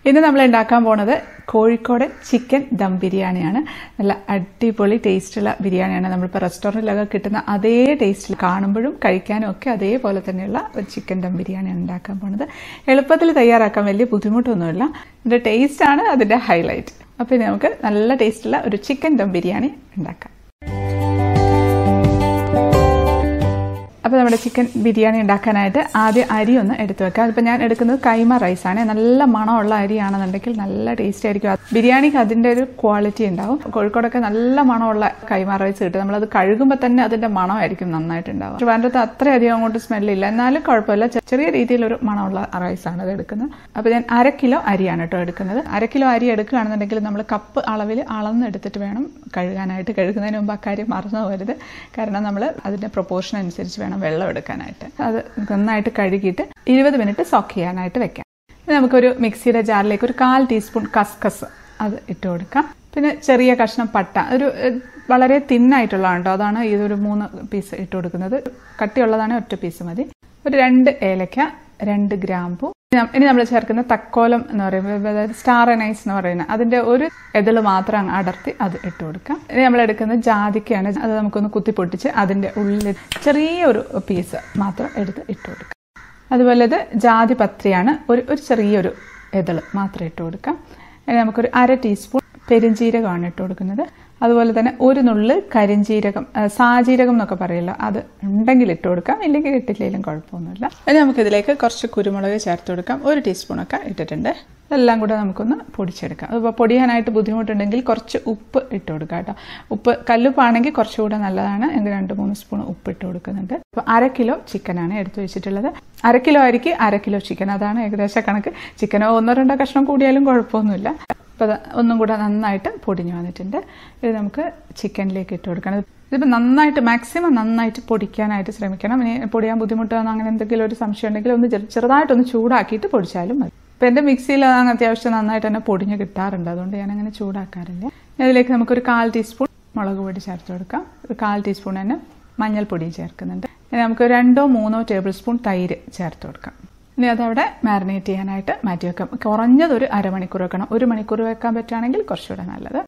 ഇന്ന് നമ്മൾ ഉണ്ടാക്കാൻ പോണത് കോഴിക്കോട് ചിക്കൻ ദം ബിരിയാണിയാണ് നല്ല അടിപൊളി ടേസ്റ്റുള്ള ബിരിയാണിയാണ് നമ്മളിപ്പോൾ റെസ്റ്റോറൻറ്റിലൊക്കെ കിട്ടുന്ന അതേ ടേസ്റ്റിൽ കാണുമ്പോഴും കഴിക്കാനും ഒക്കെ അതേപോലെ തന്നെയുള്ള ഒരു ചിക്കൻ ദം ബിരിയാണിയാണ് ഉണ്ടാക്കാൻ പോണത് എളുപ്പത്തിൽ തയ്യാറാക്കാൻ വലിയ ബുദ്ധിമുട്ടൊന്നുമില്ല ഇതിൻ്റെ ടേസ്റ്റാണ് അതിൻ്റെ ഹൈലൈറ്റ് അപ്പോൾ ഇനി നമുക്ക് നല്ല ടേസ്റ്റുള്ള ഒരു ചിക്കൻ ദം ബിരിയാണി ഉണ്ടാക്കാം അപ്പോൾ നമ്മുടെ ചിക്കൻ ബിരിയാണി ഉണ്ടാക്കാനായിട്ട് ആദ്യം അരി ഒന്ന് എടുത്തു വെക്കാം അതിപ്പോൾ ഞാൻ എടുക്കുന്നത് കൈമ റൈസാണ് നല്ല മണമുള്ള അരിയാണെന്നുണ്ടെങ്കിൽ നല്ല ടേസ്റ്റ് ആയിരിക്കും ബിരിയാണിക്ക് അതിൻ്റെ ഒരു ക്വാളിറ്റി ഉണ്ടാവും കോഴിക്കോടൊക്കെ നല്ല മണമുള്ള കൈമ റൈസ് കിട്ടും നമ്മളത് കഴുകുമ്പോൾ തന്നെ അതിൻ്റെ മണമായിരിക്കും നന്നായിട്ട് ഉണ്ടാവും ട്രിവാൻഡ്രത്ത് അത്രയധികം അങ്ങോട്ട് സ്മെല്ലില്ല എന്നാലും കുഴപ്പമില്ല ചെ- ചെറിയ രീതിയിലൊരു മണമുള്ള റൈസാണ് അത് എടുക്കുന്നത് അപ്പോൾ ഞാൻ അര കിലോ അരിയാണ് കേട്ടോ എടുക്കുന്നത് അര കിലോ അരി എടുക്കുകയാണെന്നുണ്ടെങ്കിൽ നമ്മൾ കപ്പ് അളവിൽ അളന്ന് എടുത്തിട്ട് വേണം കഴുകാനായിട്ട് കഴുകുന്നതിന് മുമ്പ് അക്കാര്യം മറന്നു പോകരുത് കാരണം നമ്മൾ അതിൻ്റെ പ്രൊപ്പോർഷൻ അനുസരിച്ച് വേണം വെള്ളം എടുക്കാനായിട്ട് അത് നന്നായിട്ട് കഴുകിയിട്ട് ഇരുപത് മിനിറ്റ് സോക്ക് ചെയ്യാനായിട്ട് വെക്കാം ഇനി നമുക്കൊരു മിക്സിയുടെ ജാറിലേക്ക് ഒരു കാൽ ടീസ്പൂൺ കസ്കസ് അത് ഇട്ട് കൊടുക്കാം പിന്നെ ചെറിയ കഷ്ണം പട്ട ഒരു ഏഹ്, വളരെ തിന്നായിട്ടുള്ളതാണ് കേട്ടോ അതാണ് ഇതൊരു മൂന്ന് പീസ് ഇട്ട് കൊടുക്കുന്നത് കട്ടിയുള്ളതാണ് ഒറ്റ പീസ് മതി ഒരു രണ്ട് ഏലക്ക രണ്ട് ഗ്രാമ്പു ഇനി നമ്മൾ ചേർക്കുന്ന തക്കോലം എന്ന് പറയുമ്പോൾ അതായത് സ്റ്റാർ അനൈസ് എന്ന് പറയുന്ന അതിന്റെ ഒരു എതിള് മാത്രം അങ്ങ് അടർത്തി അത് ഇട്ട് കൊടുക്കാം ഇനി നമ്മൾ എടുക്കുന്നത് ജാതിക്കയാണ് അത് നമുക്കൊന്ന് കുത്തി പൊട്ടിച്ച് അതിന്റെ ഉള്ളിൽ ചെറിയൊരു പീസ് മാത്രം എടുത്ത് ഇട്ട് കൊടുക്കാം അതുപോലെ ഇത് ജാതി പത്രിയാണ് ഒരു ഒരു ചെറിയൊരു എതിള് മാത്രം ഇട്ട് കൊടുക്കാം ഇനി നമുക്കൊരു അര ടീസ്പൂൺ പെരുംജീരകമാണ് ഇട്ട് കൊടുക്കുന്നത് അതുപോലെ തന്നെ ഒരു നുള്ള് കരിഞ്ജീരകം ആ, സാജീരകം എന്നൊക്കെ പറയല്ലോ അത് ഉണ്ടെങ്കിൽ ഇട്ട് കൊടുക്കാം ഇല്ലെങ്കിൽ ഇട്ടില്ലെങ്കിലും കുഴപ്പമൊന്നുമില്ല ഇനി നമുക്കിതിലേക്ക് കുറച്ച് കുരുമുളക് ചേർത്ത് കൊടുക്കാം ഒരു ടീസ്പൂണൊക്കെ ഇട്ടിട്ടുണ്ട് ഇതെല്ലാം കൂടെ നമുക്കൊന്ന് പൊടിച്ചെടുക്കാം അതിപ്പോൾ പൊടിയാനായിട്ട് ബുദ്ധിമുട്ടുണ്ടെങ്കിൽ കുറച്ച് ഉപ്പ് ഇട്ട് കൊടുക്കാം കേട്ടോ ഉപ്പ് കല്ലുപ്പാണെങ്കിൽ കുറച്ചുകൂടെ നല്ലതാണ് എങ്കിൽ രണ്ട് മൂന്ന് സ്പൂൺ ഉപ്പ് ഇട്ട് കൊടുക്കുന്നുണ്ട് അപ്പോൾ അര കിലോ ചിക്കനാണ് എടുത്തു വെച്ചിട്ടുള്ളത് അര കിലോ അരിക്ക് അര കിലോ ചിക്കൻ അതാണ് ഏകദേശ കണക്ക് ചിക്കനോ ഒന്നോ രണ്ടോ കഷ്ണം കൂടിയാലും കുഴപ്പമൊന്നുമില്ല അപ്പോൾ അത് ഒന്നും കൂടെ നന്നായിട്ട് പൊടിഞ്ഞു വന്നിട്ടുണ്ട് ഇത് നമുക്ക് ചിക്കനിലേക്ക് ഇട്ട് കൊടുക്കണം ഇതിപ്പോൾ നന്നായിട്ട് മാക്സിമം നന്നായിട്ട് പൊടിക്കാനായിട്ട് ശ്രമിക്കണം ഇനി പൊടിയാൻ ബുദ്ധിമുട്ടാണെന്ന് അങ്ങനെ എന്തെങ്കിലും ഒരു സംശയം ഉണ്ടെങ്കിൽ ഒന്ന് ചെറു- ചെറുതായിട്ടൊന്ന് ചൂടാക്കിയിട്ട് പൊടിച്ചാലും മതി ഇപ്പം എൻ്റെ മിക്സിയിൽ അങ്ങ് അത്യാവശ്യം നന്നായിട്ട് തന്നെ പൊടിഞ്ഞ് കിട്ടാറുണ്ട് അതുകൊണ്ട് ഞാൻ അങ്ങനെ ചൂടാക്കാറില്ല ഇതിലേക്ക് നമുക്കൊരു കാൽ ടീസ്പൂൺ മുളക് പൊടി ചേർത്ത് കൊടുക്കാം ഒരു കാൽ ടീസ്പൂൺ തന്നെ മഞ്ഞൾപ്പൊടിയും ചേർക്കുന്നുണ്ട് ഇനി നമുക്ക് രണ്ടോ മൂന്നോ ടേബിൾ സ്പൂൺ തൈര് ചേർത്ത് കൊടുക്കാം ഇനി അതവിടെ മാരിനേറ്റ് ചെയ്യാനായിട്ട് മാറ്റി വെക്കാം കുറഞ്ഞത് ഒരു അരമണിക്കൂർ വെക്കണം ഒരു മണിക്കൂർ വെക്കാൻ പറ്റുകയാണെങ്കിൽ കുറച്ചുകൂടെ നല്ലത്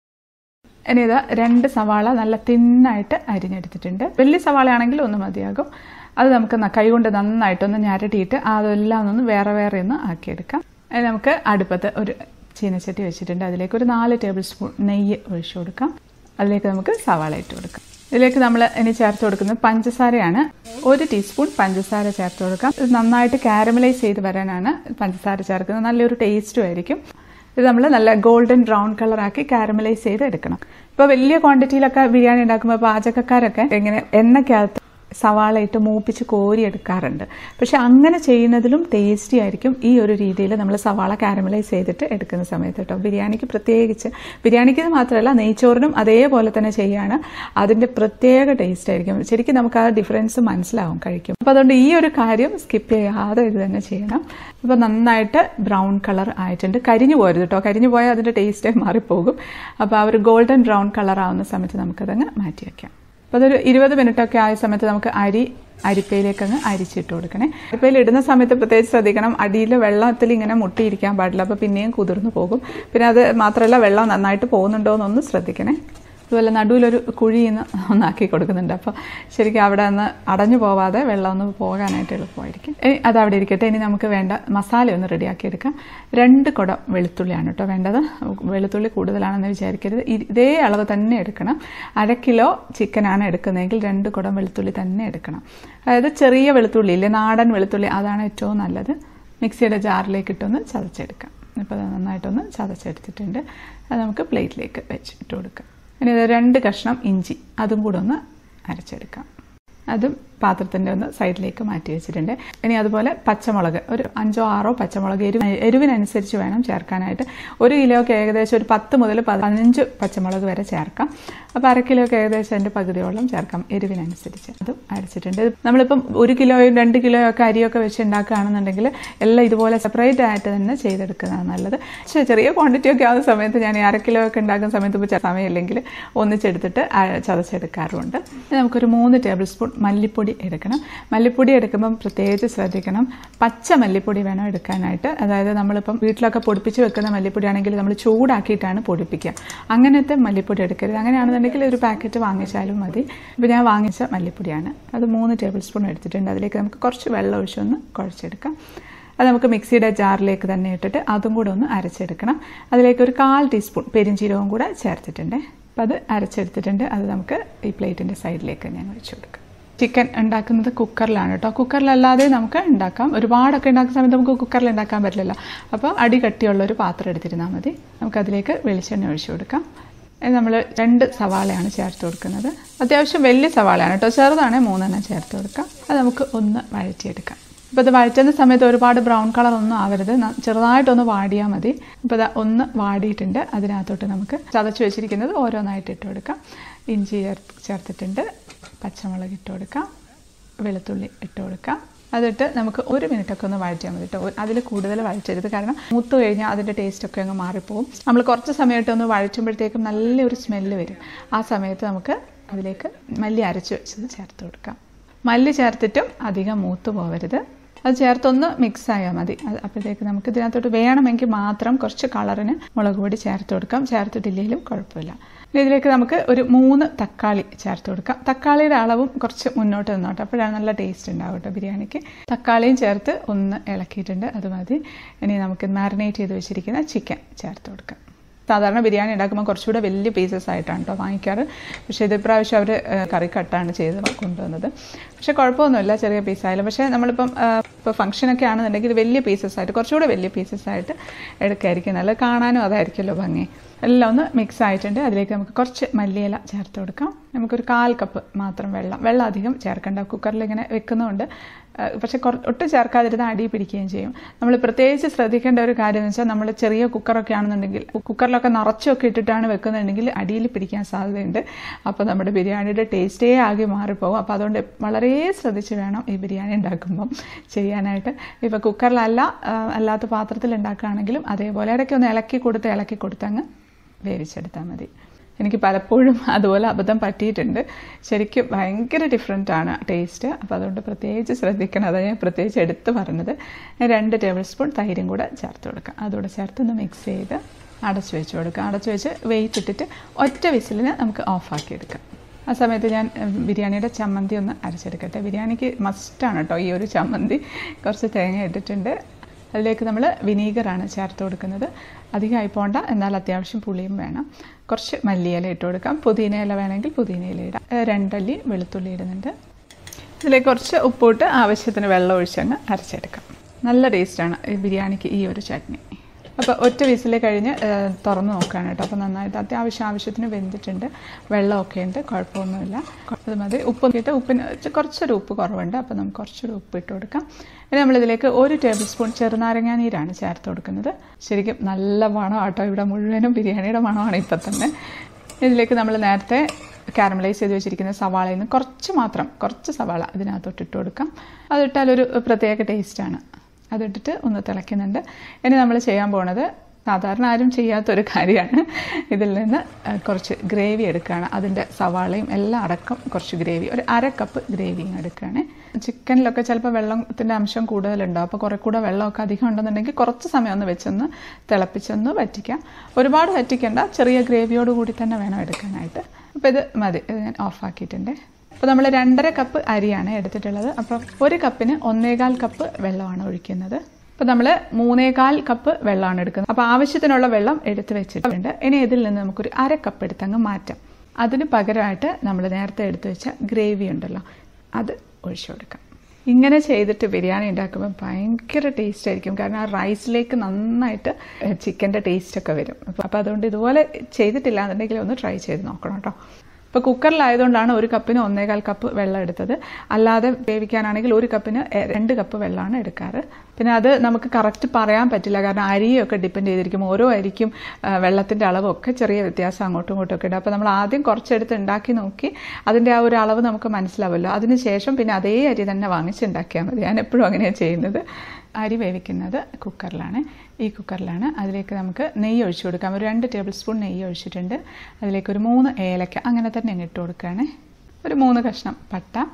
ഇനി ഇത് രണ്ട് സവാള നല്ല തിന്നായിട്ട് അരിഞ്ഞെടുത്തിട്ടുണ്ട് വലിയ സവാള ആണെങ്കിൽ ഒന്ന് മതിയാകും അത് നമുക്ക് ന- കൈകൊണ്ട് നന്നായിട്ടൊന്ന് ഞരട്ടിയിട്ട് അതെല്ലാം ഒന്ന് വേറെ വേറെ ഒന്ന് ആക്കിയെടുക്കാം ഇനി നമുക്ക് അടുപ്പത്ത് ഒരു ചീനച്ചട്ടി വെച്ചിട്ടുണ്ട് അതിലേക്ക് ഒരു നാല് ടേബിൾ സ്പൂൺ നെയ്യ് ഒഴിച്ചു കൊടുക്കാം അതിലേക്ക് നമുക്ക് സവാള ഇട്ട് കൊടുക്കാം ഇതിലേക്ക് നമ്മൾ ഇനി ചേർത്ത് കൊടുക്കുന്നത് പഞ്ചസാരയാണ് ഒരു ടീസ്പൂൺ പഞ്ചസാര ചേർത്ത് കൊടുക്കാം ഇത് നന്നായിട്ട് കാരമലൈസ് ചെയ്ത് വരാനാണ് പഞ്ചസാര ചേർക്കുന്നത് നല്ലൊരു ടേസ്റ്റും ആയിരിക്കും ഇത് നമ്മൾ നല്ല ഗോൾഡൻ ബ്രൗൺ കളറാക്കി കാരമലൈസ് ചെയ്ത് എടുക്കണം ഇപ്പോൾ വലിയ ക്വാണ്ടിറ്റിയിലൊക്കെ ബിരിയാണി ഉണ്ടാക്കുമ്പോൾ പാചകക്കാരൊക്കെ എങ്ങനെ എണ്ണയ്ക്കകത്ത് സവാള ഇട്ട് മൂപ്പിച്ച് കോരി എടുക്കാറുണ്ട് പക്ഷെ അങ്ങനെ ചെയ്യുന്നതിലും ടേസ്റ്റി ആയിരിക്കും ഈ ഒരു രീതിയിൽ നമ്മൾ സവാള കാരമലൈസ് ചെയ്തിട്ട് എടുക്കുന്ന സമയത്ത് കേട്ടോ ബിരിയാണിക്ക് പ്രത്യേകിച്ച് ബിരിയാണിക്ക് മാത്രമല്ല നെയ്ച്ചോറിനും അതേപോലെ തന്നെ ചെയ്യാണ് അതിൻ്റെ പ്രത്യേക ടേസ്റ്റ് ആയിരിക്കും ശരിക്കും നമുക്ക് ആ ഡിഫറൻസ് മനസ്സിലാവും കഴിക്കും അപ്പോൾ അതുകൊണ്ട് ഈ ഒരു കാര്യം സ്കിപ്പ് ചെയ്യാതെ ഇത് തന്നെ ചെയ്യണം അപ്പോൾ നന്നായിട്ട് ബ്രൗൺ കളർ ആയിട്ടുണ്ട് കരിഞ്ഞു പോരുത് കേട്ടോ കരിഞ്ഞു പോയാൽ അതിൻ്റെ ടേസ്റ്റേ മാറിപ്പോകും അപ്പോൾ ആ ഒരു ഗോൾഡൻ ബ്രൗൺ കളർ ആവുന്ന സമയത്ത് നമുക്കതങ്ങ് മാറ്റി വയ്ക്കാം അപ്പോൾ അതൊരു ഇരുപത് മിനിറ്റ് ഒക്കെ ആയ സമയത്ത് നമുക്ക് അരി അരിപ്പയിലേക്ക് അങ്ങ് അരിച്ചിട്ട് കൊടുക്കണേ അരിപ്പയിൽ ഇടുന്ന സമയത്ത് പ്രത്യേകിച്ച് ശ്രദ്ധിക്കണം അടിയിൽ വെള്ളത്തിൽ ഇങ്ങനെ മുട്ടിയിരിക്കാൻ പാടില്ല അപ്പോൾ പിന്നെയും കുതിർന്നു പോകും പിന്നെ അത് മാത്രമല്ല വെള്ളം നന്നായിട്ട് പോകുന്നുണ്ടോ എന്നൊന്ന് ശ്രദ്ധിക്കണേ അതുപോലെ നടുവിലൊരു കുഴി ഒന്ന് ഒന്നാക്കി കൊടുക്കുന്നുണ്ട് അപ്പോൾ ശരിക്കും അവിടെ ഒന്ന് അടഞ്ഞു പോവാതെ വെള്ളം ഒന്ന് പോകാനായിട്ട് എളുപ്പമായിരിക്കും ഇനി അത് അവിടെ ഇരിക്കട്ടെ ഇനി നമുക്ക് വേണ്ട മസാല ഒന്ന് റെഡിയാക്കി എടുക്കാം രണ്ട് കുടം വെളുത്തുള്ളിയാണ് കേട്ടോ വേണ്ടത് വെളുത്തുള്ളി കൂടുതലാണെന്ന് വിചാരിക്കരുത് ഇ- ഇതേ അളവ് തന്നെ എടുക്കണം അര കിലോ ചിക്കനാണ് എടുക്കുന്നതെങ്കിൽ രണ്ട് കുടം വെളുത്തുള്ളി തന്നെ എടുക്കണം അതായത് ചെറിയ വെളുത്തുള്ളി ഇല്ലേ നാടൻ വെളുത്തുള്ളി അതാണ് ഏറ്റവും നല്ലത് മിക്സിയുടെ ജാറിലേക്ക് ഇട്ടൊന്ന് ചതച്ചെടുക്കാം ഇപ്പോൾ അത് നന്നായിട്ടൊന്ന് ചതച്ചെടുത്തിട്ടുണ്ട് അത് നമുക്ക് പ്ലേറ്റിലേക്ക് വെച്ചിട്ട് കൊടുക്കാം ഇനി ഇത് രണ്ട് കഷ്ണം ഇഞ്ചി അതും കൂടെ ഒന്ന് അരച്ചെടുക്കാം അതും പാത്രത്തിൻ്റെ ഒന്ന് സൈഡിലേക്ക് മാറ്റി വെച്ചിട്ടുണ്ട് ഇനി അതുപോലെ പച്ചമുളക് ഒരു അഞ്ചോ ആറോ പച്ചമുളക് എരിവ് എരിവിനനുസരിച്ച് വേണം ചേർക്കാനായിട്ട് ഒരു കിലോയ്ക്ക് ഏകദേശം ഒരു പത്ത് മുതൽ പതിനഞ്ച് പച്ചമുളക് വരെ ചേർക്കാം അപ്പോൾ അര കിലോയ്ക്ക് ഏകദേശം അതിൻ്റെ പകുതിയോളം ചേർക്കാം എരിവിനനുസരിച്ച് അതും അരച്ചിട്ടുണ്ട് ഇത് നമ്മളിപ്പം ഒരു കിലോയും രണ്ട് കിലോയും ഒക്കെ അരിയൊക്കെ വെച്ച് ഉണ്ടാക്കുകയാണെന്നുണ്ടെങ്കിൽ എല്ലാം ഇതുപോലെ സെപ്പറേറ്റ് ആയിട്ട് തന്നെ ചെയ്തെടുക്കുന്നതാണ് നല്ലത് പക്ഷേ ചെറിയ ക്വാണ്ടിറ്റി ഒക്കെ ആവുന്ന സമയത്ത് ഞാൻ ഈ അര കിലോ ഒക്കെ ഉണ്ടാക്കുന്ന സമയത്ത് ഇപ്പോൾ സമയമില്ലെങ്കിൽ ഒന്നിച്ചെടുത്തിട്ട് അ- ചതച്ചെടുക്കാറുണ്ട് ഇനി നമുക്കൊരു മൂന്ന് ടേബിൾ സ്പൂൺ മല്ലിപ്പൊടി മല്ലിപ്പൊടി എടുക്കണം മല്ലിപ്പൊടി എടുക്കുമ്പം പ്രത്യേകിച്ച് ശ്രദ്ധിക്കണം പച്ച മല്ലിപ്പൊടി വേണം എടുക്കാനായിട്ട് അതായത് നമ്മളിപ്പം വീട്ടിലൊക്കെ പൊടിപ്പിച്ച് വെക്കുന്ന മല്ലിപ്പൊടി ആണെങ്കിൽ നമ്മൾ ചൂടാക്കിയിട്ടാണ് പൊടിപ്പിക്കുക അങ്ങനത്തെ മല്ലിപ്പൊടി എടുക്കരുത് അങ്ങനെയാണെന്നുണ്ടെങ്കിൽ ഒരു പാക്കറ്റ് വാങ്ങിച്ചാലും മതി ഇപ്പോൾ ഞാൻ വാങ്ങിച്ച മല്ലിപ്പൊടിയാണ് അത് മൂന്ന് ടേബിൾ സ്പൂൺ എടുത്തിട്ടുണ്ട് അതിലേക്ക് നമുക്ക് കുറച്ച് വെള്ളം ഒഴിച്ചൊന്ന് കുഴച്ചെടുക്കാം അത് നമുക്ക് മിക്സിയുടെ ജാറിലേക്ക് തന്നെ ഇട്ടിട്ട് അതും കൂടെ ഒന്ന് അരച്ചെടുക്കണം അതിലേക്ക് ഒരു കാൽ ടീസ്പൂൺ പെരിഞ്ചീരകവും കൂടെ ചേർത്തിട്ടുണ്ട് അപ്പോൾ അത് അരച്ചെടുത്തിട്ടുണ്ട് അത് നമുക്ക് ഈ പ്ലേറ്റിൻ്റെ സൈഡിലേക്ക് ഞാൻ ഒഴിച്ചു കൊടുക്കാം ചിക്കൻ ഉണ്ടാക്കുന്നത് കുക്കറിലാണ് കേട്ടോ കുക്കറിലല്ലാതെ നമുക്ക് ഉണ്ടാക്കാം ഒരുപാടൊക്കെ ഉണ്ടാക്കുന്ന സമയത്ത് നമുക്ക് കുക്കറിൽ ഉണ്ടാക്കാൻ പറ്റില്ലല്ലോ അപ്പോൾ അടി കട്ടിയുള്ള ഒരു പാത്രം എടുത്തിരുന്നാൽ മതി നമുക്കതിലേക്ക് വെളിച്ചെണ്ണ ഒഴിച്ചു കൊടുക്കാം നമ്മൾ രണ്ട് സവാളയാണ് ചേർത്ത് കൊടുക്കുന്നത് അത്യാവശ്യം വലിയ സവാളയാണ് കേട്ടോ ചെറുതാണെങ്കിൽ മൂന്നെണ്ണം ചേർത്ത് കൊടുക്കാം അത് നമുക്ക് ഒന്ന് വഴറ്റിയെടുക്കാം ഇപ്പോൾ ഇത് വഴറ്റുന്ന സമയത്ത് ഒരുപാട് ബ്രൗൺ കളർ ഒന്നും ആവരുത് ന- ചെറുതായിട്ടൊന്ന് വാടിയാൽ മതി ഇപ്പോൾ ഇത് ഒന്ന് വാടിയിട്ടുണ്ട് അതിനകത്തോട്ട് നമുക്ക് ചതച്ച് വെച്ചിരിക്കുന്നത് ഓരോന്നായിട്ട് ഇട്ട് കൊടുക്കാം ഇഞ്ചി ചേർത്ത് ചേർത്തിട്ടുണ്ട് പച്ചമുളക് ഇട്ട് കൊടുക്കാം വെളുത്തുള്ളി ഇട്ട് കൊടുക്കാം അതിട്ട് നമുക്ക് ഒരു മിനിറ്റൊക്കെ ഒന്ന് വഴറ്റിയാൽ മതി കേട്ടോ അതിൽ കൂടുതൽ വഴറ്റരുത് കാരണം മൂത്ത് കഴിഞ്ഞാൽ അതിൻ്റെ ടേസ്റ്റൊക്കെ അങ്ങ് മാറിപ്പോവും നമ്മൾ കുറച്ച് സമയമായിട്ട് ഒന്ന് വഴറ്റുമ്പോഴത്തേക്കും നല്ലൊരു സ്മെല്ല് വരും ആ സമയത്ത് നമുക്ക് അതിലേക്ക് മല്ലി അരച്ച് വെച്ചത് ചേർത്ത് കൊടുക്കാം മല്ലി ചേർത്തിട്ടും അധികം മൂത്ത് പോകരുത് അത് ചേർത്തൊന്ന് മിക്സ് ആയാൽ മതി അത് അപ്പോഴത്തേക്ക് നമുക്ക് ഇതിനകത്തോട്ട് വേണമെങ്കിൽ മാത്രം കുറച്ച് കളറിന് മുളക് പൊടി ചേർത്ത് കൊടുക്കാം ചേർത്തിട്ടില്ലെങ്കിലും കുഴപ്പമില്ല ഇനി ഇതിലേക്ക് നമുക്ക് ഒരു മൂന്ന് തക്കാളി ചേർത്ത് കൊടുക്കാം തക്കാളിയുടെ അളവും കുറച്ച് മുന്നോട്ട് നിന്നോട്ടെ അപ്പോഴാണ് നല്ല ടേസ്റ്റ് ഉണ്ടാവും കേട്ടോ ബിരിയാണിക്ക് തക്കാളിയും ചേർത്ത് ഒന്ന് ഇളക്കിയിട്ടുണ്ട് അത് മതി ഇനി നമുക്ക് മാരിനേറ്റ് ചെയ്ത് വെച്ചിരിക്കുന്ന ചിക്കൻ ചേർത്ത് കൊടുക്കാം സാധാരണ ബിരിയാണി ഉണ്ടാക്കുമ്പോൾ കുറച്ചുകൂടെ വലിയ പീസസ് ആയിട്ടാണ് കേട്ടോ വാങ്ങിക്കാറ് പക്ഷേ ഇത് ഇപ്രാവശ്യം അവർ കറി കട്ടാണ് ചെയ്ത് കൊണ്ടുവന്നത് പക്ഷേ കുഴപ്പമൊന്നുമില്ല ചെറിയ പീസായാലും പക്ഷേ നമ്മളിപ്പം ആ, ഇപ്പോൾ ഫംഗ്ഷനൊക്കെ ആണെന്നുണ്ടെങ്കിൽ ഇത് വലിയ പീസസ് ആയിട്ട് കുറച്ചുകൂടെ വലിയ പീസസ് ആയിട്ട് എടുക്കായിരിക്കും നല്ലത് കാണാനും അതായിരിക്കുമല്ലോ ഭംഗി എല്ലാം ഒന്ന് മിക്സ് ആയിട്ടുണ്ട് അതിലേക്ക് നമുക്ക് കുറച്ച് മല്ലിയില ചേർത്ത് കൊടുക്കാം നമുക്കൊരു കാൽ കപ്പ് മാത്രം വെള്ളം വെള്ളം അധികം ചേർക്കേണ്ട കുക്കറിൽ ഇങ്ങനെ വെക്കുന്നതുകൊണ്ട് ആ, പക്ഷെ കുറ ഒട്ടും ചേർക്കാതിരുന്ന് അടി പിടിക്കുകയും ചെയ്യും നമ്മൾ പ്രത്യേകിച്ച് ശ്രദ്ധിക്കേണ്ട ഒരു കാര്യം എന്ന് വെച്ചാൽ നമ്മൾ ചെറിയ കുക്കറൊക്കെ ആണെന്നുണ്ടെങ്കിൽ കുക്കറിലൊക്കെ നിറച്ചൊക്കെ ഇട്ടിട്ടാണ് വെക്കുന്നുണ്ടെങ്കിൽ അടിയിൽ പിടിക്കാൻ സാധ്യതയുണ്ട് അപ്പോൾ നമ്മുടെ ബിരിയാണിയുടെ ടേസ്റ്റേ ആകെ മാറിപ്പോകും അപ്പോൾ അതുകൊണ്ട് വളരെ ശ്രദ്ധിച്ച് വേണം ഈ ബിരിയാണി ഉണ്ടാക്കുമ്പം ചെയ്യാനായിട്ട് ഇപ്പോൾ കുക്കറിലല്ല ആ, അല്ലാത്ത പാത്രത്തിൽ ഉണ്ടാക്കുകയാണെങ്കിലും അതേപോലെ ഇടയ്ക്ക് ഒന്ന് ഇളക്കി കൊടുത്ത് ഇളക്കി കൊടുത്ത് അങ്ങ് വേവിച്ചെടുത്താൽ മതി എനിക്ക് പലപ്പോഴും അതുപോലെ അബദ്ധം പറ്റിയിട്ടുണ്ട് ശരിക്കും ഭയങ്കര ഡിഫറെൻ്റ് ആണ് ടേസ്റ്റ് അപ്പോൾ അതുകൊണ്ട് പ്രത്യേകിച്ച് ശ്രദ്ധിക്കണം അതാണ് ഞാൻ പ്രത്യേകിച്ച് എടുത്ത് പറഞ്ഞത് ഞാൻ രണ്ട് ടേബിൾ സ്പൂൺ തൈരും കൂടെ ചേർത്ത് കൊടുക്കാം അതുകൂടെ ചേർത്ത് ഒന്ന് മിക്സ് ചെയ്ത് അടച്ചു വെച്ച് കൊടുക്കാം അടച്ചു വെച്ച് വെയിറ്റ് ഇട്ടിട്ട് ഒറ്റ വിസിലിന് നമുക്ക് ഓഫാക്കി എടുക്കാം ആ സമയത്ത് ഞാൻ ഉം, ബിരിയാണിയുടെ ചമ്മന്തി ഒന്ന് അരച്ചെടുക്കട്ടെ ബിരിയാണിക്ക് മസ്റ്റാണ് കേട്ടോ ഈ ഒരു ചമ്മന്തി കുറച്ച് തേങ്ങ ഇട്ടിട്ടുണ്ട് അതിലേക്ക് നമ്മൾ വിനീഗറാണ് ചേർത്ത് കൊടുക്കുന്നത് അധികമായി പോണ്ട എന്നാൽ അത്യാവശ്യം പുളിയും വേണം കുറച്ച് മല്ലിയില ഇട്ട് കൊടുക്കാം പുതിനയില വേണമെങ്കിൽ പുതിനയില ഇടാം ഏഹ് രണ്ടല്ലി വെളുത്തുള്ളി ഇടുന്നുണ്ട് ഇതിലേക്ക് കുറച്ച് ഉപ്പിട്ട് ആവശ്യത്തിന് വെള്ളം ഒഴിച്ചങ്ങ് അരച്ചെടുക്കാം നല്ല ടേസ്റ്റാണ് ഈ ബിരിയാണിക്ക് ഈ ഒരു ചട്നി അപ്പോൾ ഒറ്റ വിസിൽ കഴിഞ്ഞ് ഏഹ്, തുറന്ന് നോക്കുകയാണ് കേട്ടോ അപ്പോൾ നന്നായിട്ട് അത്യാവശ്യം ആവശ്യത്തിന് വെന്തിട്ടുണ്ട് വെള്ളമൊക്കെ ഉണ്ട് കുഴപ്പമൊന്നുമില്ല അത് മതി ഉപ്പ് നോക്കിയിട്ട് ഉപ്പിന് ചെ- കുറച്ചൊരു ഉപ്പ് കുറവുണ്ട് അപ്പോൾ നമുക്ക് കുറച്ചൊരു ഉപ്പ് ഇട്ട് കൊടുക്കാം ഇനി നമ്മളിതിലേക്ക് ഒരു ടേബിൾ സ്പൂൺ ചെറുനാരങ്ങാ നീരാണ് ചേർത്ത് കൊടുക്കുന്നത് ശരിക്കും നല്ല മണം ആട്ടോ ഇവിടെ മുഴുവനും ബിരിയാണിയുടെ മണമാണ് ഇപ്പം തന്നെ ഇതിലേക്ക് നമ്മൾ നേരത്തെ കാരമലൈസ് ചെയ്ത് വെച്ചിരിക്കുന്ന സവാളയിൽ നിന്ന് കുറച്ച് മാത്രം കുറച്ച് സവാള ഇതിനകത്തോട്ട് ഇട്ട് കൊടുക്കാം അതിട്ടാൽ ഒരു പ്രത്യേക ടേസ്റ്റാണ് അതിട്ടിട്ട് ഒന്ന് തിളയ്ക്കുന്നുണ്ട് ഇനി നമ്മൾ ചെയ്യാൻ പോണത് സാധാരണ ആരും ചെയ്യാത്തൊരു കാര്യമാണ് ഇതിൽ നിന്ന് ആ, കുറച്ച് ഗ്രേവി എടുക്കുകയാണ് അതിൻ്റെ സവാളയും എല്ലാം അടക്കം കുറച്ച് ഗ്രേവി ഒരു അര കപ്പ് ഗ്രേവിയും എടുക്കുകയാണ് ചിക്കനിലൊക്കെ ചിലപ്പോൾ വെള്ളത്തിൻ്റെ അംശം കൂടുതലുണ്ടാവും അപ്പോൾ കുറേ കൂടെ വെള്ളമൊക്കെ അധികം ഉണ്ടെന്നുണ്ടെങ്കിൽ കുറച്ച് സമയം ഒന്ന് വെച്ചൊന്ന് തിളപ്പിച്ചൊന്ന് വറ്റിക്കാം ഒരുപാട് വറ്റിക്കേണ്ട ചെറിയ ഗ്രേവിയോട് കൂടി തന്നെ വേണം എടുക്കാനായിട്ട് അപ്പോൾ ഇത് മതി ഇത് ഞാൻ ഓഫാക്കിയിട്ടുണ്ട് അപ്പോൾ നമ്മൾ രണ്ടര കപ്പ് അരിയാണ് എടുത്തിട്ടുള്ളത് അപ്പോൾ ഒരു കപ്പിന് ഒന്നേകാൽ കപ്പ് വെള്ളമാണ് ഒഴിക്കുന്നത് അപ്പോൾ നമ്മൾ മൂന്നേകാൽ കപ്പ് വെള്ളമാണ് എടുക്കുന്നത് അപ്പോൾ ആവശ്യത്തിനുള്ള വെള്ളം എടുത്ത് വെച്ചിട്ടുണ്ട് ഇനി ഇതിൽ നിന്ന് നമുക്കൊരു അര കപ്പ് എടുത്തങ്ങ് മാറ്റാം അതിന് പകരമായിട്ട് നമ്മൾ നേരത്തെ എടുത്തു വെച്ച ഗ്രേവി ഉണ്ടല്ലോ അത് ഒഴിച്ചു കൊടുക്കാം ഇങ്ങനെ ചെയ്തിട്ട് ബിരിയാണി ഉണ്ടാക്കുമ്പോൾ ഭയങ്കര ടേസ്റ്റ് ആയിരിക്കും കാരണം ആ റൈസിലേക്ക് നന്നായിട്ട് ചിക്കൻ്റെ ടേസ്റ്റൊക്കെ വരും അപ്പോൾ അപ്പോൾ അതുകൊണ്ട് ഇതുപോലെ ചെയ്തിട്ടില്ല എന്നുണ്ടെങ്കിൽ ഒന്ന് ട്രൈ ചെയ്ത് നോക്കണം കേട്ടോ ഇപ്പോൾ കുക്കറിലായതുകൊണ്ടാണ് ഒരു കപ്പിന് ഒന്നേകാൽ കപ്പ് വെള്ളം എടുത്തത് അല്ലാതെ വേവിക്കാനാണെങ്കിൽ ഒരു കപ്പിന് എ- രണ്ട് കപ്പ് വെള്ളമാണ് എടുക്കാറ് പിന്നെ അത് നമുക്ക് കറക്റ്റ് പറയാൻ പറ്റില്ല കാരണം അരിയൊക്കെ ഡിപ്പെൻഡ് ചെയ്തിരിക്കും ഓരോ അരിക്കും ആ, വെള്ളത്തിൻ്റെ അളവൊക്കെ ചെറിയ വ്യത്യാസം അങ്ങോട്ടും ഇങ്ങോട്ടും ഒക്കെ ഉണ്ട് അപ്പോൾ നമ്മൾ ആദ്യം കുറച്ചെടുത്ത് ഉണ്ടാക്കി നോക്കി അതിൻ്റെ ആ ഒരു അളവ് നമുക്ക് മനസ്സിലാവുമല്ലോ അതിനുശേഷം പിന്നെ അതേ അരി തന്നെ വാങ്ങിച്ചുണ്ടാക്കിയാൽ മതി ഞാൻ എപ്പോഴും അങ്ങനെയാണ് ചെയ്യുന്നത് അരി വേവിക്കുന്നത് കുക്കറിലാണ് ഈ കുക്കറിലാണ് അതിലേക്ക് നമുക്ക് നെയ്യ് ഒഴിച്ചു കൊടുക്കാം ഒരു രണ്ട് ടേബിൾ സ്പൂൺ നെയ്യ് ഒഴിച്ചിട്ടുണ്ട് അതിലേക്ക് ഒരു മൂന്ന് ഏലക്ക അങ്ങനെ തന്നെ അങ്ങ് ഇട്ട് കൊടുക്കുകയാണ് ഒരു മൂന്ന് കഷ്ണം പട്ട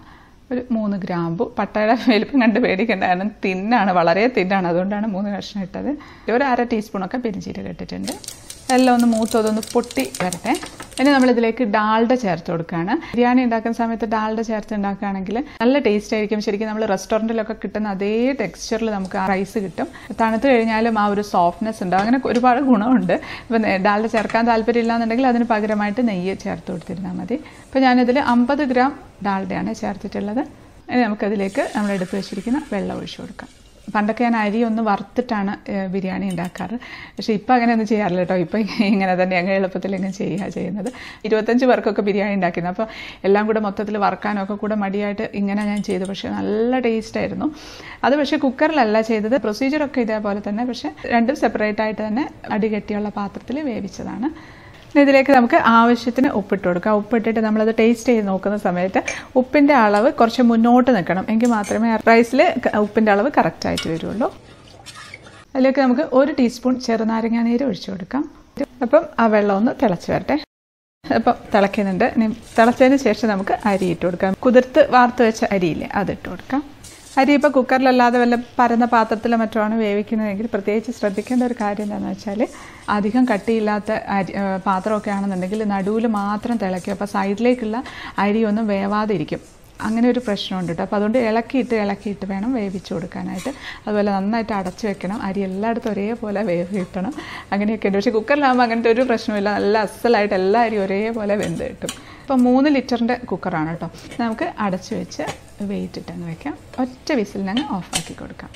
ഒരു മൂന്ന് ഗ്രാമ്പു പട്ടയുടെ വലിപ്പം കണ്ട് പേടിക്കേണ്ട കാരണം തിന്നാണ് വളരെ തിന്നാണ് അതുകൊണ്ടാണ് മൂന്ന് കഷ്ണം ഇട്ടത് ഒരു അര ടീസ്പൂണൊക്കെ പെരിഞ്ചീരകം ഇട്ടിട്ടുണ്ട് എല്ലാം ഒന്ന് മൂത്തതൊന്ന് പൊട്ടി വരട്ടെ ഇനി നമ്മളിതിലേക്ക് ഡാൽഡ ചേർത്ത് കൊടുക്കുകയാണ് ബിരിയാണി ഉണ്ടാക്കുന്ന സമയത്ത് ഡാൽഡ ചേർത്ത് ഉണ്ടാക്കുകയാണെങ്കിൽ നല്ല ടേസ്റ്റ് ആയിരിക്കും ശരിക്കും നമ്മൾ റെസ്റ്റോറൻറ്റിലൊക്കെ കിട്ടുന്ന അതേ ടെക്സ്ചറിൽ നമുക്ക് ആ റൈസ് കിട്ടും തണുത്ത് കഴിഞ്ഞാലും ആ ഒരു സോഫ്റ്റ്നെസ് ഉണ്ട് അങ്ങനെ ഒരുപാട് ഗുണമുണ്ട് ഇപ്പം ഡാൽഡ ചേർക്കാൻ താല്പര്യം ഇല്ലാന്നുണ്ടെങ്കിൽ അതിന് പകരമായിട്ട് നെയ്യ് ചേർത്ത് കൊടുത്തിരുന്നാൽ മതി അപ്പോൾ ഞാനിതിൽ അമ്പത് ഗ്രാം ഡാൽഡയാണ് ചേർത്തിട്ടുള്ളത് ഇനി നമുക്കതിലേക്ക് നമ്മൾ എടുത്ത് വെച്ചിരിക്കുന്ന വെള്ളം ഒഴിച്ചു കൊടുക്കാം പണ്ടൊക്കെ ഞാൻ അരി ഒന്ന് വറുത്തിട്ടാണ് ഏഹ്, ബിരിയാണി ഉണ്ടാക്കാറ് പക്ഷേ ഇപ്പം അങ്ങനെയൊന്നും ചെയ്യാറില്ല കേട്ടോ ഇപ്പം ഇങ്ങനെ തന്നെ അങ്ങ് എളുപ്പത്തിൽ ഇങ്ങനെ ചെയ്യുക ചെയ്യുന്നത് ഇരുപത്തഞ്ച് പേർക്കൊക്കെ ബിരിയാണി ഉണ്ടാക്കിയിരുന്നു അപ്പോൾ എല്ലാം കൂടെ മൊത്തത്തിൽ വറുക്കാനൊക്കെ കൂടെ മടിയായിട്ട് ഇങ്ങനെ ഞാൻ ചെയ്തു പക്ഷേ നല്ല ടേസ്റ്റ് ആയിരുന്നു അത് പക്ഷേ കുക്കറിലല്ല ചെയ്തത് പ്രൊസീജിയറൊക്കെ ഇതേപോലെ തന്നെ പക്ഷേ രണ്ടും സെപ്പറേറ്റ് ആയിട്ട് തന്നെ അടികെട്ടിയുള്ള പാത്രത്തിൽ വേവിച്ചതാണ് ഇനി ഇതിലേക്ക് നമുക്ക് ആവശ്യത്തിന് ഉപ്പിട്ട് കൊടുക്കാം ഉപ്പിട്ടിട്ട് നമ്മളത് ടേസ്റ്റ് ചെയ്ത് നോക്കുന്ന സമയത്ത് ഉപ്പിൻ്റെ അളവ് കുറച്ച് മുന്നോട്ട് നിൽക്കണം എങ്കിൽ മാത്രമേ റൈസിൽ ഉപ്പിൻ്റെ അളവ് കറക്റ്റായിട്ട് വരുള്ളൂ അതിലേക്ക് നമുക്ക് ഒരു ടീസ്പൂൺ ചെറുനാരങ്ങ നീര് ഒഴിച്ചു കൊടുക്കാം അപ്പം ആ വെള്ളം ഒന്ന് തിളച്ച് വരട്ടെ അപ്പം തിളയ്ക്കുന്നുണ്ട് ഇനി തിളച്ചതിന് ശേഷം നമുക്ക് അരി ഇട്ട് കൊടുക്കാം കുതിർത്ത് വാർത്ത് വെച്ച അരിയില്ലേ അത് ഇട്ട് കൊടുക്കാം അരി ഇപ്പോൾ കുക്കറിലല്ലാതെ വല്ല പരന്ന പാത്രത്തിലോ മറ്റോ ആണ് വേവിക്കുന്നതെങ്കിൽ പ്രത്യേകിച്ച് ശ്രദ്ധിക്കേണ്ട ഒരു കാര്യം എന്താണെന്ന് വെച്ചാൽ അധികം കട്ടിയില്ലാത്ത അരി ആ, പാത്രമൊക്കെ ആണെന്നുണ്ടെങ്കിൽ നടുവിൽ മാത്രം തിളയ്ക്കും അപ്പോൾ സൈഡിലേക്കുള്ള അരിയൊന്നും വേവാതെ ഇരിക്കും അങ്ങനെ ഒരു പ്രശ്നമുണ്ട് കേട്ടോ അപ്പോൾ അതുകൊണ്ട് ഇളക്കിയിട്ട് ഇളക്കിയിട്ട് വേണം വേവിച്ച് കൊടുക്കാനായിട്ട് അതുപോലെ നന്നായിട്ട് അടച്ചു വെക്കണം അരി എല്ലായിടത്തും ഒരേപോലെ വേവ് കിട്ടണം അങ്ങനെയൊക്കെ ഉണ്ട് പക്ഷേ കുക്കറിലാകുമ്പോൾ അങ്ങനത്തെ ഒരു പ്രശ്നമില്ല നല്ല അസലായിട്ട് എല്ലാ അരി ഒരേപോലെ വെന്ത് കിട്ടും ഇപ്പോൾ മൂന്ന് ലിറ്ററിൻ്റെ കുക്കറാണ് കേട്ടോ നമുക്ക് അടച്ചു വെച്ച് വെയിറ്റ് ഇട്ടങ്ങ് വെക്കാം ഒറ്റ വിസിലിനങ്ങ് ഓഫാക്കി കൊടുക്കാം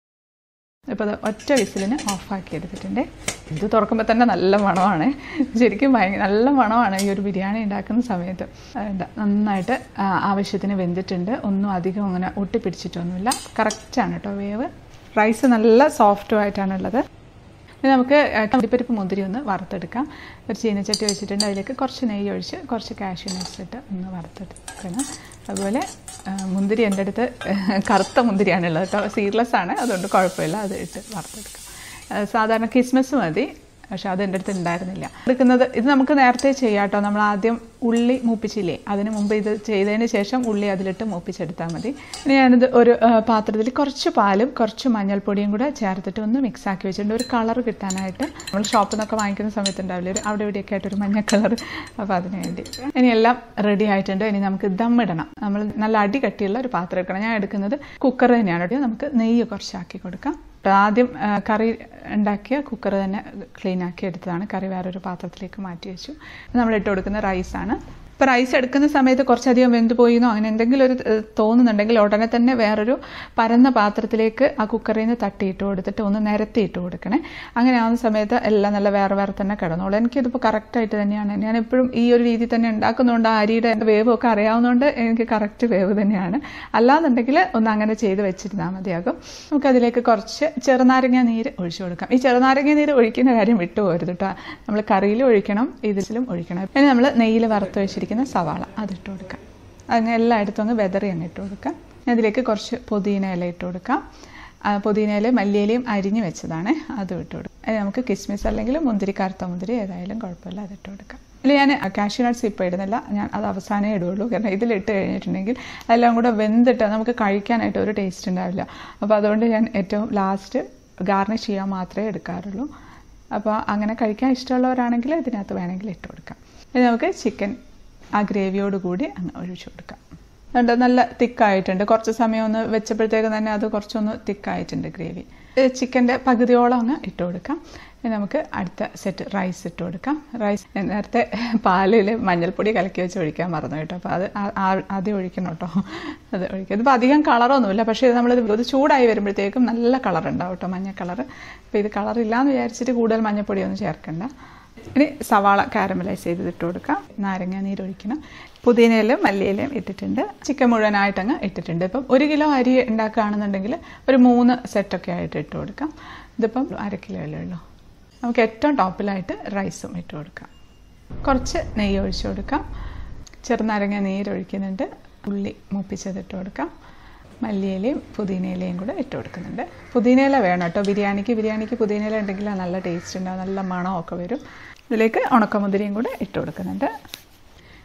ഇപ്പോൾ അത് ഒറ്റ വിസിലിന് ഓഫാക്കി എടുത്തിട്ടുണ്ട് ഇത് തുറക്കുമ്പോൾ തന്നെ നല്ല മണമാണ് ശരിക്കും ഭയങ്കര നല്ല മണമാണ് ഈ ഒരു ബിരിയാണി ഉണ്ടാക്കുന്ന സമയത്ത് അതുകൊണ്ട് നന്നായിട്ട് ആ, ആവശ്യത്തിന് വെന്തിട്ടുണ്ട് ഒന്നും അധികം അങ്ങനെ ഒട്ടിപ്പിടിച്ചിട്ടൊന്നുമില്ല കറക്റ്റാണ് കേട്ടോ വേവ് റൈസ് നല്ല സോഫ്റ്റുമായിട്ടാണുള്ളത് ഇനി നമുക്ക് അണ്ടിപ്പരിപ്പ് മുന്തിരി ഒന്ന് വറുത്തെടുക്കാം ഒരു ചീനച്ചട്ടി വെച്ചിട്ടുണ്ട് അതിലേക്ക് കുറച്ച് നെയ്യ് ഒഴിച്ച് കുറച്ച് കാഷ്യൂ നട്ട്സ് ഇട്ട് ഒന്ന് വറുത്തെടുക്കണം അതുപോലെ ആ, മുന്തിരി എൻ്റെ അടുത്ത് കറുത്ത മുന്തിരിയാണുള്ളത് കേട്ടോ സീഡ്ലെസ് ആണ് അതുകൊണ്ട് കുഴപ്പമില്ല അത് ഇട്ട് വറുത്തെടുക്കാം ആ, സാധാരണ കിസ്മസ് മതി പക്ഷെ അത് എൻ്റെ അടുത്ത് ഉണ്ടായിരുന്നില്ല എടുക്കുന്നത് ഇത് നമുക്ക് നേരത്തെ ചെയ്യാം കേട്ടോ നമ്മൾ ആദ്യം ഉള്ളി മൂപ്പിച്ചില്ലേ അതിന് മുമ്പ് ഇത് ചെയ്തതിന് ശേഷം ഉള്ളി അതിലിട്ട് മൂപ്പിച്ചെടുത്താൽ മതി ഇനി ഞാനിത് ഒരു ആ, പാത്രത്തിൽ കുറച്ച് പാലും കുറച്ച് മഞ്ഞൾപ്പൊടിയും കൂടെ ചേർത്തിട്ട് ഒന്ന് മിക്സ് ആക്കി വെച്ചിട്ടുണ്ട് ഒരു കളർ കിട്ടാനായിട്ട് നമ്മൾ ഷോപ്പിൽ നിന്നൊക്കെ വാങ്ങിക്കുന്ന സമയത്ത് ഉണ്ടാവില്ലേ ഒരു അവിടെ ഇവിടെയൊക്കെ ആയിട്ട് ഒരു മഞ്ഞ കളർ അപ്പോൾ അതിന് വേണ്ടി ഇനി എല്ലാം റെഡി ആയിട്ടുണ്ട് ഇനി നമുക്ക് ദം ഇടണം നമ്മൾ നല്ല അടി കട്ടിയുള്ള ഒരു പാത്രം എടുക്കണം ഞാൻ എടുക്കുന്നത് കുക്കർ തന്നെയാണ് കേട്ടോ നമുക്ക് നെയ്യ് കുറച്ചാക്കി കൊടുക്കാം ആദ്യം ആ, കറി ഉണ്ടാക്കിയ കുക്കർ തന്നെ ക്ലീൻ ആക്കി എടുത്തതാണ് കറി വേറൊരു പാത്രത്തിലേക്ക് മാറ്റി വെച്ചു നമ്മൾ ഇട്ട് കൊടുക്കുന്ന റൈസാണ് ഇപ്പോൾ റൈസ് എടുക്കുന്ന സമയത്ത് കുറച്ചധികം വെന്ത് പോയിന്നോ അങ്ങനെ എന്തെങ്കിലും ഒരു ഏഹ്, തോന്നുന്നുണ്ടെങ്കിൽ ഉടനെ തന്നെ വേറൊരു പരന്ന പാത്രത്തിലേക്ക് ആ കുക്കറിൽ നിന്ന് തട്ടിയിട്ട് കൊടുത്തിട്ട് ഒന്ന് നിരത്തിയിട്ട് കൊടുക്കണേ അങ്ങനെ ആവുന്ന സമയത്ത് എല്ലാം നല്ല വേറെ വേറെ തന്നെ കിടന്നോളൂ എനിക്കിതിപ്പോൾ കറക്റ്റായിട്ട് തന്നെയാണ് ഞാൻ എപ്പോഴും ഈ ഒരു രീതി തന്നെ ഉണ്ടാക്കുന്നതുകൊണ്ട് ആ അരിയുടെ വേവ് ഒക്കെ അറിയാവുന്നതുകൊണ്ട് എനിക്ക് കറക്റ്റ് വേവ് തന്നെയാണ് അല്ലാന്നുണ്ടെങ്കിൽ ഒന്ന് അങ്ങനെ ചെയ്ത് വെച്ചിരുന്നാൽ മതിയാകും നമുക്കതിലേക്ക് കുറച്ച് ചെറുനാരങ്ങ നീര് ഒഴിച്ചു കൊടുക്കാം ഈ ചെറുനാരങ്ങ നീര് ഒഴിക്കുന്ന കാര്യം വിട്ടുപോകരുത് കേട്ടോ നമ്മൾ കറിയിലും ഒഴിക്കണം ഇതിലും ഒഴിക്കണം ഇനി നമ്മൾ നെയ്യിൽ വറുത്ത് വെച്ചിരിക്കുന്ന സവാള അതിട്ട് കൊടുക്കാം അങ്ങനെ എല്ലായിടത്തും അങ്ങ് വെതറി അങ്ങ് ഇട്ട് കൊടുക്കാം ഇനി അതിലേക്ക് കുറച്ച് പുതിന ഇല ഇട്ട് കൊടുക്കാം ആ, പുതിന ഇല മല്ലിയിലയും അരിഞ്ഞ് വെച്ചതാണ് അതും ഇട്ട് കൊടുക്കാം അത് നമുക്ക് കിസ്മിസ് അല്ലെങ്കിൽ മുന്തിരി കറുത്ത മുന്തിരി ഏതായാലും കുഴപ്പമില്ല അതിട്ട് കൊടുക്കാം ഇതിൽ ഞാൻ കാഷ്യൂ നട്ട്സ് ഇപ്പോൾ ഇടുന്നില്ല ഞാൻ അത് അവസാനമേ ഇടുള്ളൂ കാരണം ഇതിലിട്ട് കഴിഞ്ഞിട്ടുണ്ടെങ്കിൽ അതെല്ലാം കൂടെ വെന്തിട്ട് നമുക്ക് കഴിക്കാനായിട്ട് ഒരു ടേസ്റ്റ് ഉണ്ടാവില്ല അപ്പോൾ അതുകൊണ്ട് ഞാൻ ഏറ്റവും ലാസ്റ്റ് ഗാർണിഷ് ചെയ്യാൻ മാത്രമേ എടുക്കാറുള്ളൂ അപ്പോൾ അങ്ങനെ കഴിക്കാൻ ഇഷ്ടമുള്ളവരാണെങ്കിൽ ഇതിനകത്ത് വേണമെങ്കിൽ ഇട്ട് കൊടുക്കാം ഇനി നമുക്ക് ചിക്കൻ ആ ഗ്രേവിയോട് കൂടി അങ്ങ് ഒഴിച്ചു കൊടുക്കാം അതുകൊണ്ട് നല്ല തിക്കായിട്ടുണ്ട് കുറച്ച് സമയം ഒന്ന് വെച്ചപ്പോഴത്തേക്ക് തന്നെ അത് കുറച്ചൊന്ന് തിക്കായിട്ടുണ്ട് ഗ്രേവി ചിക്കൻ്റെ പകുതിയോളം അങ്ങ് ഇട്ട് കൊടുക്കാം ഇനി നമുക്ക് അടുത്ത സെറ്റ് റൈസ് ഇട്ട് കൊടുക്കാം റൈസ് നേരത്തെ പാലിൽ മഞ്ഞൾപ്പൊടി കലക്കി വെച്ച് ഒഴിക്കാൻ മറന്നു കേട്ടോ അപ്പോൾ അത് ആ- ആ- ആദ്യം ഒഴിക്കണം കേട്ടോ അത് ഒഴിക്കുക ഇതിപ്പോൾ അധികം കളറൊന്നുമില്ല പക്ഷേ ഇത് നമ്മളിത് ഇത് ചൂടായി വരുമ്പോഴത്തേക്കും നല്ല കളർ ഉണ്ടാവും കേട്ടോ മഞ്ഞ കളർ അപ്പോൾ ഇത് കളർ ഇല്ലാന്ന് വിചാരിച്ചിട്ട് കൂടുതൽ മഞ്ഞൾപ്പൊടിയൊന്നും ചേർക്കണ്ട ഇനി സവാള കാരമലൈസ് ചെയ്ത് ഇട്ട് കൊടുക്കാം നാരങ്ങ നീരൊഴിക്കണം പുതിനയിലും മല്ലിയിലും ഇട്ടിട്ടുണ്ട് ചിക്കൻ മുഴുവനായിട്ടങ്ങ് ഇട്ടിട്ടുണ്ട് ഇപ്പം ഒരു കിലോ അരി ഉണ്ടാക്കുകയാണെന്നുണ്ടെങ്കിൽ ഒരു മൂന്ന് സെറ്റൊക്കെ ആയിട്ട് ഇട്ട് കൊടുക്കാം ഇതിപ്പം അര കിലോ അല്ലേ ഉള്ളൂ നമുക്ക് ഏറ്റവും ടോപ്പിലായിട്ട് റൈസും ഇട്ട് കൊടുക്കാം കുറച്ച് നെയ്യ് ഒഴിച്ചു കൊടുക്കാം ചെറുനാരങ്ങ നീരൊഴിക്കുന്നുണ്ട് ഉള്ളി മൂപ്പിച്ചത് ഇട്ട് കൊടുക്കാം മല്ലിയിലയും പുതിനയിലയും കൂടെ ഇട്ട് കൊടുക്കുന്നുണ്ട് പുതിനയില വേണം കേട്ടോ ബിരിയാണിക്ക് ബിരിയാണിക്ക് പുതിനയില ഉണ്ടെങ്കിൽ നല്ല ടേസ്റ്റ് ഉണ്ടാവും നല്ല മണമൊക്കെ വരും ഇതിലേക്ക് ഉണക്കമുന്തിരിയും കൂടെ ഇട്ട് കൊടുക്കുന്നുണ്ട്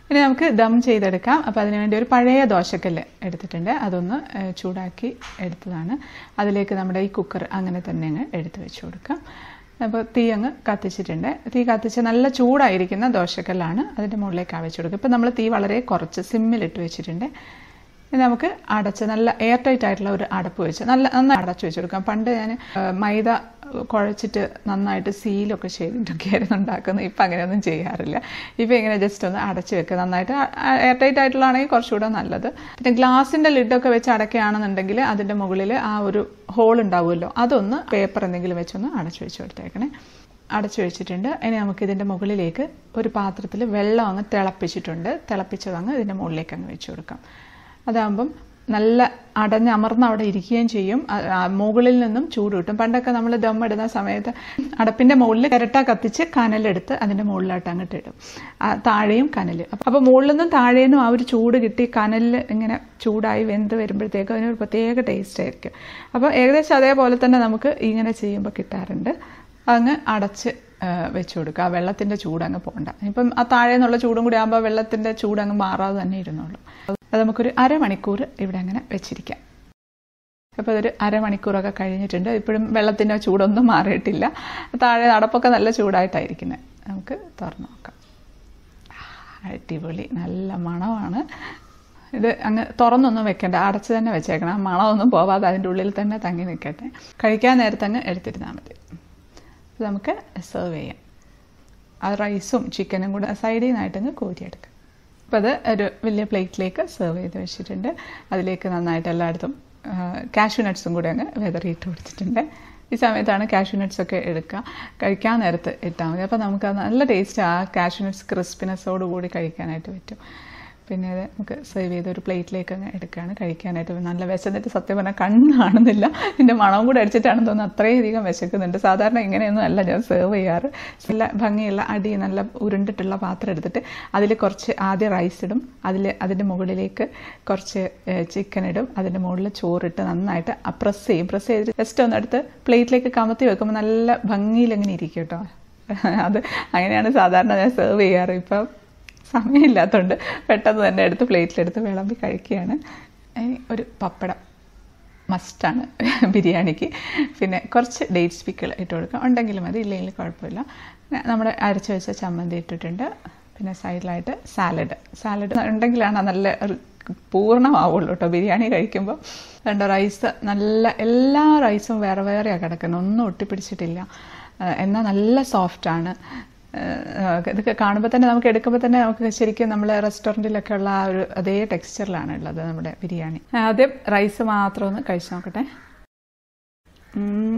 ഇനി നമുക്ക് ദം ചെയ്തെടുക്കാം അപ്പോൾ അതിനുവേണ്ടി ഒരു പഴയ ദോശക്കല്ല് എടുത്തിട്ടുണ്ട് അതൊന്ന് ഏഹ്, ചൂടാക്കി എടുത്തതാണ് അതിലേക്ക് നമ്മുടെ ഈ കുക്കർ അങ്ങനെ തന്നെ അങ്ങ് എടുത്ത് വെച്ച് കൊടുക്കാം അപ്പോൾ തീ അങ്ങ് കത്തിച്ചിട്ടുണ്ട് തീ കത്തിച്ച് നല്ല ചൂടായിരിക്കുന്ന ദോശക്കല്ലാണ് അതിൻ്റെ മുകളിലേക്ക് വെച്ച് കൊടുക്കുക ഇപ്പോൾ നമ്മൾ തീ വളരെ കുറച്ച് സിമ്മിലിട്ട് വെച്ചിട്ടുണ്ട് ഇനി നമുക്ക് അടച്ച് നല്ല എയർ ടൈറ്റ് ആയിട്ടുള്ള ഒരു അടപ്പ് വെച്ച് നല്ല നന്നായി അടച്ചു വെച്ച് കൊടുക്കാം പണ്ട് ഞാൻ മൈദ കുഴച്ചിട്ട് നന്നായിട്ട് സീലൊക്കെ ചെയ്തിട്ടൊക്കെ ആയിരുന്നു ഉണ്ടാക്കുന്നത് ഇപ്പം അങ്ങനെയൊന്നും ചെയ്യാറില്ല ഇപ്പം ഇങ്ങനെ ജസ്റ്റ് ഒന്ന് അടച്ച് വെക്കുക നന്നായിട്ട് എയർ ടൈറ്റ് ആയിട്ടുള്ളതാണെങ്കിൽ കുറച്ചുകൂടെ നല്ലത് പിന്നെ ഗ്ലാസിൻ്റെ ലിഡൊക്കെ വെച്ച് അടയ്ക്കുകയാണെന്നുണ്ടെങ്കിൽ അതിൻ്റെ മുകളിൽ ആ ഒരു ഹോൾ ഉണ്ടാവുമല്ലോ അതൊന്ന് പേപ്പർ എന്തെങ്കിലും വെച്ചൊന്ന് അടച്ചു വെച്ച് കൊടുത്തേക്കണേ അടച്ചു വെച്ചിട്ടുണ്ട് ഇനി നമുക്ക് ഇതിൻ്റെ മുകളിലേക്ക് ഒരു പാത്രത്തിൽ വെള്ളം അങ്ങ് തിളപ്പിച്ചിട്ടുണ്ട് തിളപ്പിച്ചതങ്ങ് ഇതിൻ്റെ മുകളിലേക്ക് അങ്ങ് വെച്ച് കൊടുക്കാം അതാകുമ്പം നല്ല അടഞ്ഞമർന്ന് അവിടെ ഇരിക്കുകയും ചെയ്യും അ- ആ മുകളിൽ നിന്നും ചൂട് കിട്ടും പണ്ടൊക്കെ നമ്മൾ ദം ഇടുന്ന സമയത്ത് അടപ്പിന്റെ മുകളിൽ ചിരട്ട കത്തിച്ച് കനലെടുത്ത് അതിന്റെ മുകളിലായിട്ട് അങ്ങോട്ട് ഇടും ആ, താഴെയും കനല് അപ്പോൾ മുകളിൽ നിന്നും താഴെ നിന്നും ആ ഒരു ചൂട് കിട്ടി കനലിൽ ഇങ്ങനെ ചൂടായി വെന്ത് വരുമ്പോഴത്തേക്ക് അതിനൊരു പ്രത്യേക ടേസ്റ്റ് ആയിരിക്കും അപ്പോൾ ഏകദേശം അതേപോലെ തന്നെ നമുക്ക് ഇങ്ങനെ ചെയ്യുമ്പോൾ കിട്ടാറുണ്ട് അങ്ങ് അടച്ച് ആ, വെച്ച് കൊടുക്കുക ആ വെള്ളത്തിൻ്റെ ചൂട് അങ്ങ് പോകണ്ട ഇപ്പം ആ താഴെ നിന്നുള്ള ചൂടും കൂടി ആകുമ്പോൾ വെള്ളത്തിൻ്റെ ചൂട് അങ്ങ് മാറാതെ തന്നെ ഇരുന്നുള്ളൂ അത് നമുക്കൊരു അരമണിക്കൂർ ഇവിടെ അങ്ങനെ വെച്ചിരിക്കാം അപ്പോൾ അതൊരു അരമണിക്കൂറൊക്കെ കഴിഞ്ഞിട്ടുണ്ട് ഇപ്പോഴും വെള്ളത്തിൻ്റെ ചൂടൊന്നും മാറിയിട്ടില്ല താഴെ അടപ്പൊക്കെ നല്ല ചൂടായിട്ടായിരിക്കുന്നത് നമുക്ക് തുറന്ന് നോക്കാം അടിപൊളി നല്ല മണമാണ് ഇത് അങ്ങ് തുറന്നൊന്നും വെക്കണ്ട അടച്ച് തന്നെ വെച്ചേക്കണം ആ മണമൊന്നും പോവാതെ അതിൻ്റെ ഉള്ളിൽ തന്നെ തങ്ങി നിൽക്കട്ടെ കഴിക്കാൻ നേരത്തെ അങ്ങ് എടുത്തിരുന്നാൽ മതി ഇത് നമുക്ക് സെർവ് ചെയ്യാം ആ റൈസും ചിക്കനും കൂടെ സൈഡിൽ നിന്നായിട്ടങ്ങ് കോരിയെടുക്കാം അപ്പോൾ അത് ഒരു വലിയ പ്ലേറ്റിലേക്ക് സെർവ് ചെയ്ത് വെച്ചിട്ടുണ്ട് അതിലേക്ക് നന്നായിട്ട് എല്ലായിടത്തും കാഷ്യൂ നട്ട്സും കൂടെ അങ്ങ് വെതറിയിട്ട് കൊടുത്തിട്ടുണ്ട് ഈ സമയത്താണ് കാഷ്യൂ നട്ട്സ് ഒക്കെ എടുക്കുക കഴിക്കാൻ നേരത്ത് ഇട്ടാൽ മതി അപ്പോൾ നമുക്ക് അത് നല്ല ടേസ്റ്റ് ആ കാഷ്യൂ നട്ട്സ് ക്രിസ്പിനെസ്സോട് കൂടി കഴിക്കാനായിട്ട് പറ്റും പിന്നെ അത് നമുക്ക് സെർവ് ചെയ്ത് ഒരു പ്ലേറ്റിലേക്ക് അങ്ങ് എടുക്കുകയാണ് കഴിക്കാനായിട്ട് നല്ല വിശന്നിട്ട് സത്യം പറഞ്ഞാൽ കണ്ണ് കാണുന്നില്ല ഇതിൻ്റെ മണവും കൂടെ അടിച്ചിട്ടാണെന്ന് തോന്നുന്നു അത്രയധികം വിശക്കുന്നുണ്ട് സാധാരണ ഇങ്ങനെയൊന്നും അല്ല ഞാൻ സെർവ് ചെയ്യാറ് നല്ല ഭംഗിയുള്ള അടി നല്ല ഉരുണ്ടിട്ടുള്ള പാത്രം എടുത്തിട്ട് അതിൽ കുറച്ച് ആദ്യം റൈസ് ഇടും അതിൽ അതിൻ്റെ മുകളിലേക്ക് കുറച്ച് ചിക്കൻ ഇടും അതിൻ്റെ മുകളിൽ ചോറിട്ട് നന്നായിട്ട് പ്രസ് ചെയ്യും പ്രസ് ചെയ്തിട്ട് ജസ്റ്റ് ഒന്ന് എടുത്ത് പ്ലേറ്റിലേക്ക് കമത്തി വെക്കുമ്പോൾ നല്ല ഭംഗിയിൽ അങ്ങനെ ഇരിക്കും കേട്ടോ അത് അങ്ങനെയാണ് സാധാരണ ഞാൻ സെർവ് ചെയ്യാറ് ഇപ്പം സമയമില്ലാത്തതുകൊണ്ട് പെട്ടെന്ന് തന്നെ എടുത്ത് പ്ലേറ്റിലെടുത്ത് വിളമ്പി കഴിക്കുകയാണ് ഇനി ഒരു പപ്പടം മസ്റ്റാണ് ബിരിയാണിക്ക് പിന്നെ കുറച്ച് ഡേറ്റ്സ് പിക്കിൾ ഇട്ട് കൊടുക്കാം ഉണ്ടെങ്കിൽ മതി ഇല്ലെങ്കിൽ കുഴപ്പമില്ല പിന്നെ നമ്മുടെ അരച്ച് വെച്ച ചമ്മന്തി ഇട്ടിട്ടുണ്ട് പിന്നെ സൈഡിലായിട്ട് സാലഡ് സാലഡ് ഉണ്ടെങ്കിലാണ് നല്ല ഒരു പൂർണ്ണമാവുള്ളൂ കേട്ടോ ബിരിയാണി കഴിക്കുമ്പോൾ രണ്ട് റൈസ് നല്ല എല്ലാ റൈസും വേറെ വേറെയാണ് കിടക്കുന്നത് ഒന്നും ഒട്ടിപ്പിടിച്ചിട്ടില്ല ആ, എന്നാൽ നല്ല സോഫ്റ്റാണ് ഇതൊക്കെ കാണുമ്പോൾ തന്നെ നമുക്ക് എടുക്കുമ്പോൾ തന്നെ നമുക്ക് ശരിക്കും നമ്മൾ റെസ്റ്റോറൻറ്റിലൊക്കെ ഉള്ള ആ ഒരു അതേ ടെക്സ്ചറിലാണ് ഉള്ളത് നമ്മുടെ ബിരിയാണി ആദ്യം റൈസ് മാത്രം ഒന്ന് കഴിച്ചു നോക്കട്ടെ ഉം.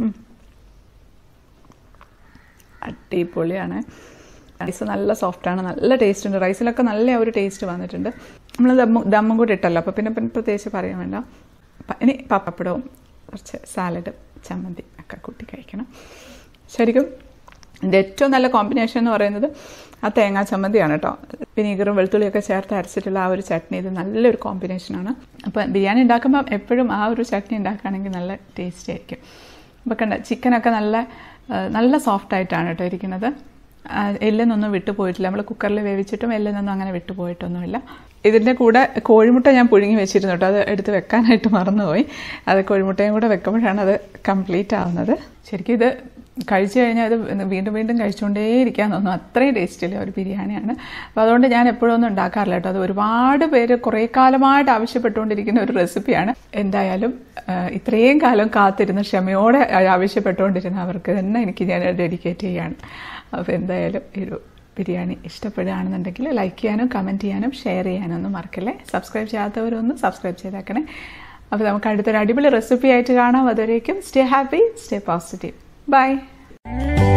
അടിപൊളിയാണ് റൈസ് നല്ല സോഫ്റ്റാണ് നല്ല ടേസ്റ്റ് ഉണ്ട് റൈസിലൊക്കെ നല്ല ഒരു ടേസ്റ്റ് വന്നിട്ടുണ്ട് നമ്മൾ ദമ്മ് ദമ്മും കൂടി ഇട്ടല്ലോ അപ്പോൾ പിന്നെ പിന്നെ പ്രത്യേകിച്ച് പറയാൻ വേണ്ട പ- ഇനി പപ്പടവും കുറച്ച് സാലഡും ചമ്മന്തി ഒക്കെ കൂട്ടി കഴിക്കണം ശരിക്കും ഇതിൻ്റെ ഏറ്റവും നല്ല കോമ്പിനേഷൻ എന്ന് പറയുന്നത് ആ തേങ്ങാ ചമ്മന്തിയാണ് കേട്ടോ വിനീഗറും വെളുത്തുള്ളിയൊക്കെ ചേർത്ത് അരച്ചിട്ടുള്ള ആ ഒരു ചട്നി ഇത് നല്ലൊരു കോമ്പിനേഷനാണ് അപ്പോൾ ബിരിയാണി ഉണ്ടാക്കുമ്പോൾ എപ്പോഴും ആ ഒരു ചട്നി ഉണ്ടാക്കുകയാണെങ്കിൽ നല്ല ടേസ്റ്റി ആയിരിക്കും അപ്പോൾ കണ്ട ചിക്കനൊക്കെ നല്ല ആ, നല്ല സോഫ്റ്റ് ആയിട്ടാണ് കേട്ടോ ഇരിക്കുന്നത് ആ, എല്ലിനൊന്നും വിട്ടുപോയിട്ടില്ല നമ്മൾ കുക്കറിൽ വേവിച്ചിട്ടും എല്ലിനൊന്നും അങ്ങനെ വിട്ടുപോയിട്ടൊന്നുമില്ല ഇതിൻ്റെ കൂടെ കോഴിമുട്ട ഞാൻ പുഴുങ്ങി വെച്ചിരുന്നു കേട്ടോ അത് എടുത്ത് വെക്കാനായിട്ട് മറന്നുപോയി അത് കോഴിമുട്ടയും കൂടെ വെക്കുമ്പോഴാണ് അത് കംപ്ലീറ്റ് ആവുന്നത് ശരിക്കും ഇത് കഴിച്ചു കഴിഞ്ഞാൽ അത് വീണ്ടും വീണ്ടും കഴിച്ചുകൊണ്ടേയിരിക്കാൻ തോന്നും അത്രയും ടേസ്റ്റില്ല ഒരു ബിരിയാണിയാണ് അപ്പോൾ അതുകൊണ്ട് ഞാൻ എപ്പോഴും ഒന്നും ഉണ്ടാക്കാറില്ല കേട്ടോ അത് ഒരുപാട് പേര് കുറേ കാലമായിട്ട് ആവശ്യപ്പെട്ടുകൊണ്ടിരിക്കുന്ന ഒരു റെസിപ്പിയാണ് എന്തായാലും ആ, ഇത്രയും കാലം കാത്തിരുന്ന് ക്ഷമയോടെ ആവശ്യപ്പെട്ടുകൊണ്ടിരുന്ന അവർക്ക് തന്നെ എനിക്ക് ഞാൻ ഡെഡിക്കേറ്റ് ചെയ്യാണ് അപ്പോൾ എന്തായാലും ഈ ഒരു ബിരിയാണി ഇഷ്ടപ്പെടുകയാണെന്നുണ്ടെങ്കിൽ ലൈക്ക് ചെയ്യാനും കമൻറ്റ് ചെയ്യാനും ഷെയർ ചെയ്യാനും ഒന്നും മറക്കല്ലേ സബ്സ്ക്രൈബ് ചെയ്യാത്തവരൊന്നും സബ്സ്ക്രൈബ് ചെയ്തേക്കണേ അപ്പോൾ നമുക്ക് അടുത്തൊരു അടിപൊളി റെസിപ്പി ആയിട്ട് കാണാം അതുവരേക്കും stay happy stay positive by